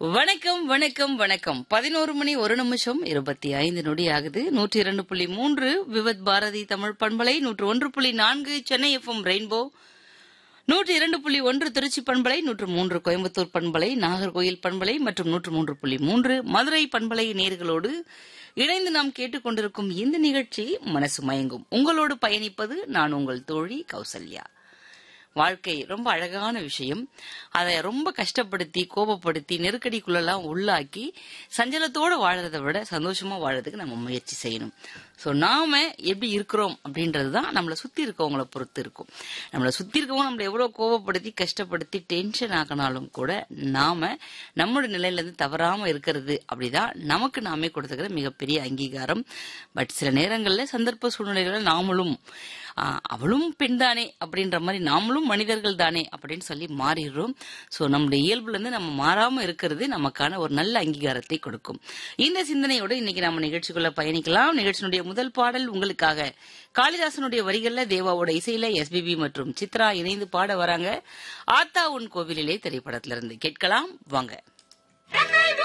வணக்கம் வணக்கம் வணக்கம் பதினோரு மணி ஒரு நிமிஷம் இருபத்தி ஐந்து நொடி ஆகுது நூற்றி இரண்டு புள்ளி மூன்று விவத் பாரதி தமிழ் பண்பலை நூற்று ஒன்று புள்ளி நான்கு சென்னை எஃப்எம் ரெயின்போ நூற்றி இரண்டு புள்ளி ஒன்று திருச்சி பண்பலை நூற்று மூன்று கோயம்புத்தூர் பண்பலை நாகர்கோயில் பண்பலை மற்றும் நூற்று மூன்று புள்ளி மூன்று மதுரை பண்பலை நேர்களோடு இணைந்து நாம் கேட்டுக்கொண்டிருக்கும் இந்த நிகழ்ச்சி மனசு மயங்கும் உங்களோடு பயணிப்பது நான் உங்கள் தோழி கௌசல்யா வாழ்க்கை ரொம்ப அழகான விஷயம் அதை ரொம்ப கஷ்டப்படுத்தி கோபப்படுத்தி நெருக்கடிக்குள்ளெல்லாம் உள்ளாக்கி சஞ்சலத்தோட வாழறதை விட சந்தோஷமா வாழறதுக்கு நம்ம முயற்சி செய்யணும் ஸோ நாம எப்படி இருக்கிறோம் அப்படின்றது தான் நம்மளை சுத்தி இருக்கவங்கள பொறுத்து இருக்கும் நம்மளை சுத்தி இருக்கவங்க நம்மளை எவ்வளவு கோபப்படுத்தி கஷ்டப்படுத்தி டென்ஷன் ஆக்கினாலும் கூட நாம நம்மளோட நிலையில இருந்து தவறாம இருக்கிறது அப்படிதான் நமக்கு நாமே கொடுத்துக்கிற மிகப்பெரிய அங்கீகாரம் பட் சில நேரங்கள்ல சந்தர்ப்ப சூழ்நிலைகளை நாமளும் ஆ, அவளும் பெண் தானே அப்படின்ற மாதிரி நாமளும் மனிதர்கள் தானே அப்படின்னு சொல்லி மாறிடுறோம் ஸோ நம்முடைய இயல்புல இருந்து நம்ம மாறாம இருக்கிறது நமக்கான ஒரு நல்ல அங்கீகாரத்தை கொடுக்கும் இந்த சிந்தனையோடு இன்னைக்கு நம்ம நிகழ்ச்சிக்குள்ள பயணிக்கலாம் நிகழ்ச்சியினுடைய முதல் பாடல் உங்களுக்காக காளிதாசனுடைய வரிகள்ல தேவாவோட இசையில எஸ்பிபி மற்றும் சித்ரா இணைந்து பாட வராங்க ஆத்தா உன் கோவிலிலே திரைப்படத்திலிருந்து கேட்கலாம் வாங்க